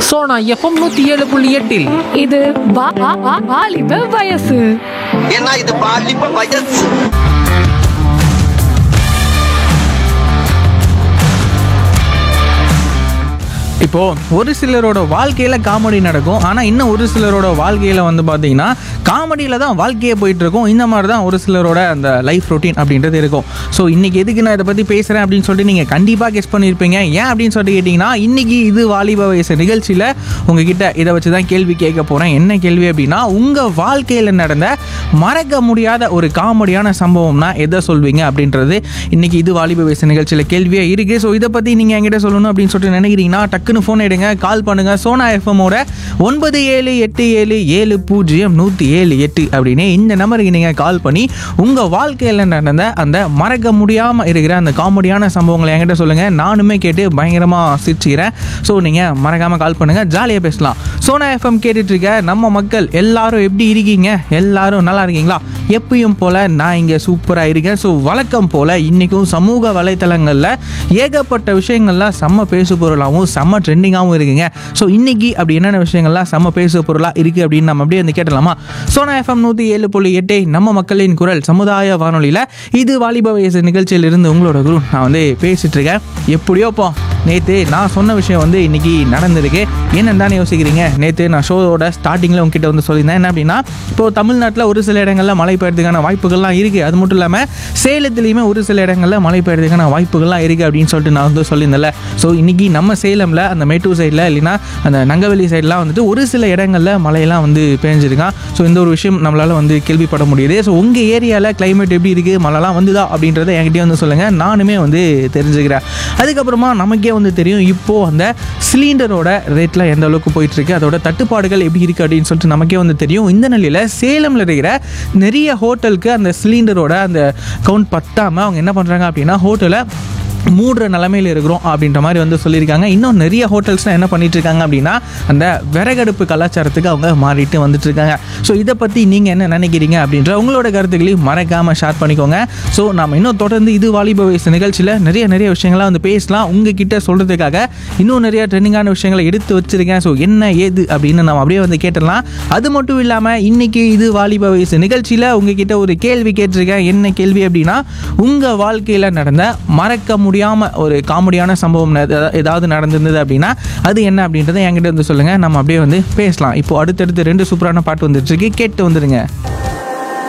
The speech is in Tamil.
சோனா எஃப்எம் நூத்தி ஏழு புள்ளி எட்டில் இது வா- வா- வா- வாலிப வயசு ஏன்னா இது பாலிப்ப வயசு இப்போ ஒரு சிலரோட வாழ்க்கையில காமெடி நடக்கும் ஆனா இன்னும் ஒரு சிலரோட வாழ்க்கையில வந்து பாத்தீங்கன்னா காமெடியில தான் வாழ்க்கையே போயிட்டு இருக்கும் இந்த மாதிரி தான் ஒரு சிலரோட அந்த லைஃப் ரொட்டீன் அப்படின்றது இருக்கும் ஸோ இன்னைக்கு எதுக்கு நான் இதை பத்தி பேசுறேன் அப்படின்னு சொல்லிட்டு நீங்க கண்டிப்பா கெஸ் பண்ணியிருப்பீங்க ஏன் அப்படின்னு சொல்லிட்டு கேட்டீங்கன்னா இன்னைக்கு இது வாலிப வயசு நிகழ்ச்சியில உங்ககிட்ட இதை வச்சு தான் கேள்வி கேட்க போறேன் என்ன கேள்வி அப்படின்னா உங்க வாழ்க்கையில நடந்த மறக்க முடியாத ஒரு காமெடியான சம்பவம்னா எதை சொல்வீங்க அப்படின்றது இன்னைக்கு இது வாலிப வயசு நிகழ்ச்சியில் கேள்வியே இருக்கு ஸோ இதை பற்றி நீங்கள் என்கிட்ட சொல்லணும் அப்படின்னு சொல்லிட்டு நினைக்கிறீங்கன்னா டக்குன்னு ஃபோன் எடுங்க கால் பண்ணுங்க சோனா எஃப்எம்மோட ஒன்பது ஏழு எட்டு ஏழு ஏழு பூஜ்ஜியம் நூற்றி ஏழு எட்டு அப்படின்னு இந்த நம்பருக்கு நீங்கள் கால் பண்ணி உங்கள் வாழ்க்கையில் நடந்த அந்த மறக்க முடியாமல் இருக்கிற அந்த காமெடியான சம்பவங்களை என்கிட்ட சொல்லுங்கள் நானுமே கேட்டு பயங்கரமாக சிரிச்சுக்கிறேன் ஸோ நீங்கள் மறக்காமல் கால் பண்ணுங்கள் ஜாலியாக பேசலாம் சோனா எஃப்எம் கேட்டுட்டு இருக்க நம்ம மக்கள் எல்லாரும் எப்படி இருக்கீங்க எல்லாரும் நல்லா இருக்கீங்களா எப்பயும் போல் நான் இங்கே சூப்பராக இருக்கேன் ஸோ வழக்கம் போல் இன்றைக்கும் சமூக வலைத்தளங்களில் ஏகப்பட்ட விஷயங்கள்லாம் செம்ம பேசு பொருளாகவும் செம்ம ட்ரெண்டிங்காகவும் இருக்குங்க ஸோ இன்னைக்கு அப்படி என்னென்ன விஷயங்கள்லாம் செம்ம பேசு பொருளாக இருக்குது அப்படின்னு நம்ம அப்படியே வந்து கேட்டலாமா சோனா எஃப்எம் நூற்றி ஏழு புள்ளி எட்டை நம்ம மக்களின் குரல் சமுதாய வானொலியில் இது வாலிப வயசு நிகழ்ச்சியில் இருந்து உங்களோட குரு நான் வந்து பேசிகிட்டு இருக்கேன் எப்படியோ போ நேற்று நான் சொன்ன விஷயம் வந்து இன்னைக்கு நடந்திருக்கு என்னன்னு தானே யோசிக்கிறீங்க நேற்று நான் ஷோவோட ஸ்டார்டிங்கில் உங்ககிட்ட வந்து சொல்லியிருந்தேன் என்ன அப்படின்னா இப்போது தமிழ்நாட்டில் ஒரு சில இடங்களில் மழை பெய்யறதுக்கான வாய்ப்புகள்லாம் இருக்குது அது மட்டும் இல்லாமல் சேலத்துலேயுமே ஒரு சில இடங்களில் மழை பெய்யறதுக்கான வாய்ப்புகள்லாம் இருக்குது அப்படின்னு சொல்லிட்டு நான் வந்து சொல்லியிருந்தேன்ல ஸோ இன்னைக்கு நம்ம சேலமில் அந்த மேட்டூர் சைடில் இல்லைன்னா அந்த நங்கவெளி சைட்லாம் வந்துட்டு ஒரு சில இடங்களில் மழையெல்லாம் வந்து பேஞ்சிருக்கான் ஸோ இந்த ஒரு விஷயம் நம்மளால் வந்து கேள்விப்பட முடியுது ஸோ உங்கள் ஏரியாவில் climate எப்படி இருக்குது மழைலாம் வந்துதா அப்படின்றத என்கிட்டயே வந்து சொல்லுங்கள் நானுமே வந்து தெரிஞ்சுக்கிறேன் அதுக்கப்புறமா நமக்கே வந்து தெரியும் இப்போது அந்த சிலிண்டரோட ரேட்டில் எந்த அளவுக்கு போயிட்டு இருக்கு அதோட தட்டுப்பாடுகள் எப்படி இருக்குது அப்படின்னு சொல்லிட்டு நமக்கே வந்து தெரியும் இந்த நிலையில் சேலமில் இருக்கிற நிறைய ஹோட்டலுக்கு அந்த சிலிண்டரோட அந்த கவுண்ட் பத்தாமல் அவங்க என்ன பண்ணுறாங்க அப்படின்னா ஹோட்டலை மூடுற நிலமையில் இருக்கிறோம் அப்படின்ற மாதிரி வந்து சொல்லியிருக்காங்க இன்னும் நிறைய ஹோட்டல்ஸ்லாம் என்ன பண்ணிட்டு இருக்காங்க அப்படின்னா அந்த விறகடுப்பு கலாச்சாரத்துக்கு அவங்க மாறிட்டு வந்துட்டு இருக்காங்க ஸோ இதை பற்றி நீங்கள் என்ன நினைக்கிறீங்க அப்படின்ற உங்களோட கருத்துக்களையும் மறக்காமல் ஷேர் பண்ணிக்கோங்க ஸோ நம்ம இன்னும் தொடர்ந்து இது வாலிப வயசு நிகழ்ச்சியில் நிறைய நிறைய விஷயங்கள்லாம் வந்து பேசலாம் உங்ககிட்ட சொல்கிறதுக்காக இன்னும் நிறைய ட்ரெண்டிங்கான விஷயங்களை எடுத்து வச்சிருக்கேன் ஸோ என்ன ஏது அப்படின்னு நம்ம அப்படியே வந்து கேட்டுடலாம் அது மட்டும் இல்லாமல் இன்னைக்கு இது வாலிப வயசு நிகழ்ச்சியில் உங்ககிட்ட ஒரு கேள்வி கேட்டிருக்கேன் என்ன கேள்வி அப்படின்னா உங்கள் வாழ்க்கையில் நடந்த மறக்க முடியாமல் ஒரு காமெடியான சம்பவம் எதா- ஏதாவது நடந்திருந்தது அப்படின்னா அது என்ன அப்படின்றத என்கிட்ட வந்து சொல்லுங்கள் நம்ம அப்படியே வந்து பேசலாம் இப்போ அடுத்தடுத்து ரெண்டு சூப்பரான பாட்டு வந்துட்டு இருக்கு கேட்டு வந்துடுங்க